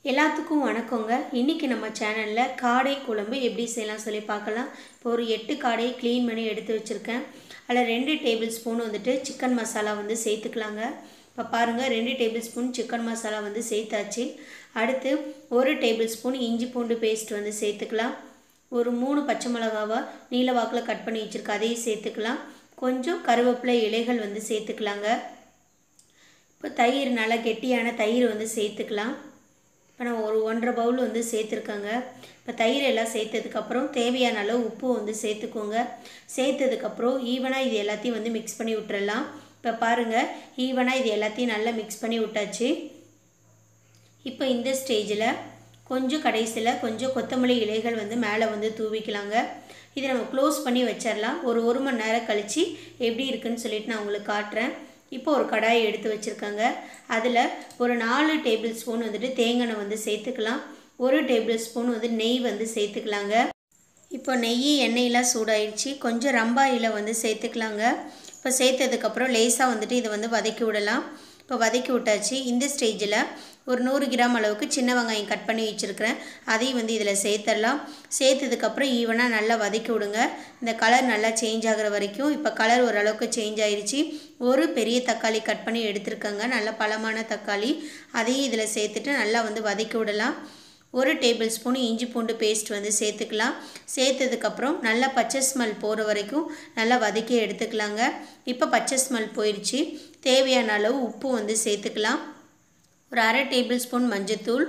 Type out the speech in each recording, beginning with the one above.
எல்லாத்துக்கும் வணக்கங்க இன்றைக்கி நம்ம சேனலில் காடை குழம்பு எப்படி செய்யலாம் சொல்லி பார்க்கலாம் இப்போ ஒரு எட்டு காடையை க்ளீன் பண்ணி எடுத்து வச்சுருக்கேன் அதில் ரெண்டு டேபிள் ஸ்பூன் வந்துட்டு சிக்கன் மசாலா வந்து சேர்த்துக்கலாங்க இப்போ பாருங்கள் ரெண்டு டேபிள் ஸ்பூன் சிக்கன் மசாலா வந்து சேர்த்தாச்சு அடுத்து ஒரு டேபிள் ஸ்பூன் இஞ்சி பூண்டு பேஸ்ட் வந்து சேர்த்துக்கலாம் ஒரு மூணு பச்சை மிளகாவை நீல வாக்கில் கட் பண்ணி வச்சுருக்க அதையும் சேர்த்துக்கலாம் கொஞ்சம் கருவேப்பிலை இலைகள் வந்து சேர்த்துக்கலாங்க இப்போ தயிர் நல்லா கெட்டியான தயிர் வந்து சேர்த்துக்கலாம் இப்போ நான் ஒரு ஒன்றரை பவுல் வந்து சேர்த்துருக்கேங்க இப்போ தயிர் எல்லாம் சேர்த்ததுக்கப்புறம் தேவையான அளவு உப்பு வந்து சேர்த்துக்கோங்க சேர்த்ததுக்கப்புறம் ஈவனாக இது எல்லாத்தையும் வந்து மிக்ஸ் பண்ணி விட்டுறலாம் இப்போ பாருங்கள் ஈவனாக இது எல்லாத்தையும் நல்லா மிக்ஸ் பண்ணி விட்டாச்சு இப்போ இந்த ஸ்டேஜில் கொஞ்சம் கடைசியில் கொஞ்சம் கொத்தமல்லி இலைகள் வந்து மேலே வந்து தூவிக்கலாங்க இதை நம்ம க்ளோஸ் பண்ணி வச்சிடலாம் ஒரு ஒரு மணி நேரம் கழித்து எப்படி இருக்குன்னு சொல்லிட்டு நான் உங்களுக்கு காட்டுறேன் இப்போ ஒரு கடாயை எடுத்து வச்சுருக்கேங்க அதில் ஒரு நாலு டேபிள் ஸ்பூன் வந்துட்டு தேங்காய் வந்து சேர்த்துக்கலாம் ஒரு டேபிள் ஸ்பூன் வந்து நெய் வந்து சேர்த்துக்கலாங்க இப்போ நெய் எண்ணெயெலாம் சூடாயிடுச்சு கொஞ்சம் ரம்பாயில் வந்து சேர்த்துக்கலாங்க இப்போ சேர்த்ததுக்கப்புறம் லேசாக வந்துட்டு இதை வந்து வதக்கி விடலாம் இப்போ வதக்கி விட்டாச்சு இந்த ஸ்டேஜில் ஒரு நூறு கிராம் அளவுக்கு சின்ன வெங்காயம் கட் பண்ணி வச்சுருக்கிறேன் அதையும் வந்து இதில் சேர்த்துடலாம் சேர்த்ததுக்கப்புறம் ஈவனாக நல்லா வதக்கி விடுங்க இந்த கலர் நல்லா சேஞ்ச் ஆகிற வரைக்கும் இப்போ கலர் ஓரளவுக்கு சேஞ்ச் ஆயிடுச்சு ஒரு பெரிய தக்காளி கட் பண்ணி எடுத்துருக்கேங்க நல்ல பழமான தக்காளி அதையும் இதில் சேர்த்துட்டு நல்லா வந்து வதக்கி விடலாம் ஒரு டேபிள் ஸ்பூன் இஞ்சி பூண்டு பேஸ்ட் வந்து சேர்த்துக்கலாம் சேர்த்ததுக்கப்புறம் நல்லா பச்சை ஸ்மெல் போகிற வரைக்கும் நல்லா வதக்கி எடுத்துக்கலாங்க இப்போ பச்சை ஸ்மெல் போயிடுச்சு தேவையான அளவு உப்பு வந்து சேர்த்துக்கலாம் ஒரு அரை டேபிள் ஸ்பூன் மஞ்சத்தூள்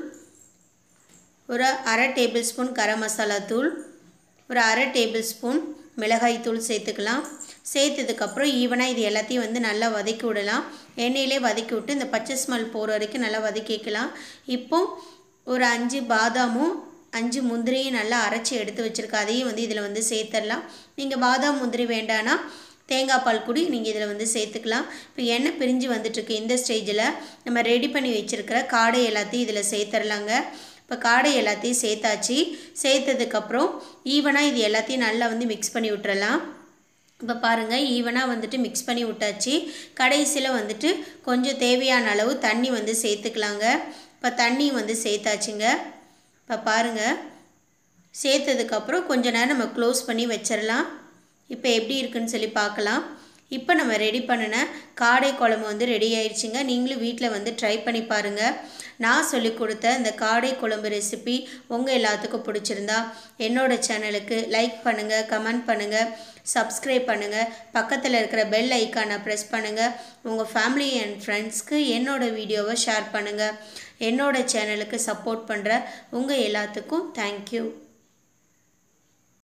ஒரு அரை டேபிள் ஸ்பூன் கரம் மசாலா தூள் ஒரு அரை டேபிள் ஸ்பூன் மிளகாய் தூள் சேர்த்துக்கலாம் சேர்த்ததுக்கப்புறம் ஈவனாக இது எல்லாத்தையும் வந்து நல்லா வதக்கி விடலாம் எண்ணெயிலே வதக்கி விட்டு இந்த பச்சை ஸ்மெல் போகிற வரைக்கும் நல்லா வதக்கிக்கலாம் இப்போ ஒரு அஞ்சு பாதாமும் அஞ்சு முந்திரியும் நல்லா அரைச்சி எடுத்து வச்சுருக்கேன் அதையும் வந்து இதில் வந்து சேர்த்துடலாம் நீங்கள் பாதாம் முந்திரி வேண்டான்னா தேங்காய் பால் கூடி நீங்கள் இதில் வந்து சேர்த்துக்கலாம் இப்போ எண்ணெய் பிரிஞ்சு வந்துட்டுருக்கு இந்த ஸ்டேஜில் நம்ம ரெடி பண்ணி வச்சுருக்கிற காடை எல்லாத்தையும் இதில் சேர்த்துடலாங்க இப்போ காடை எல்லாத்தையும் சேர்த்தாச்சு சேர்த்ததுக்கப்புறம் ஈவனாக இது எல்லாத்தையும் நல்லா வந்து மிக்ஸ் பண்ணி விட்டுறலாம் இப்போ பாருங்கள் ஈவனாக வந்துட்டு மிக்ஸ் பண்ணி விட்டாச்சு கடைசியில் வந்துட்டு கொஞ்சம் தேவையான அளவு தண்ணி வந்து சேர்த்துக்கலாங்க இப்போ தண்ணி வந்து சேர்த்தாச்சுங்க இப்போ பாருங்கள் சேர்த்ததுக்கப்புறம் கொஞ்ச நேரம் நம்ம க்ளோஸ் பண்ணி வச்சிடலாம் இப்போ எப்படி இருக்குன்னு சொல்லி பார்க்கலாம் இப்போ நம்ம ரெடி பண்ணின காடை குழம்பு வந்து ரெடி ஆயிடுச்சுங்க நீங்களும் வீட்டில் வந்து ட்ரை பண்ணி பாருங்கள் நான் சொல்லி கொடுத்த இந்த காடை குழம்பு ரெசிபி உங்கள் எல்லாத்துக்கும் பிடிச்சிருந்தா என்னோடய சேனலுக்கு லைக் பண்ணுங்கள் கமெண்ட் பண்ணுங்கள் சப்ஸ்கிரைப் பண்ணுங்கள் பக்கத்தில் இருக்கிற பெல் ஐக்கானை ப்ரெஸ் பண்ணுங்கள் உங்கள் ஃபேமிலி அண்ட் ஃப்ரெண்ட்ஸ்க்கு என்னோடய வீடியோவை ஷேர் பண்ணுங்கள் என்னோடய சேனலுக்கு சப்போர்ட் பண்ணுற உங்கள் எல்லாத்துக்கும் தேங்க்யூ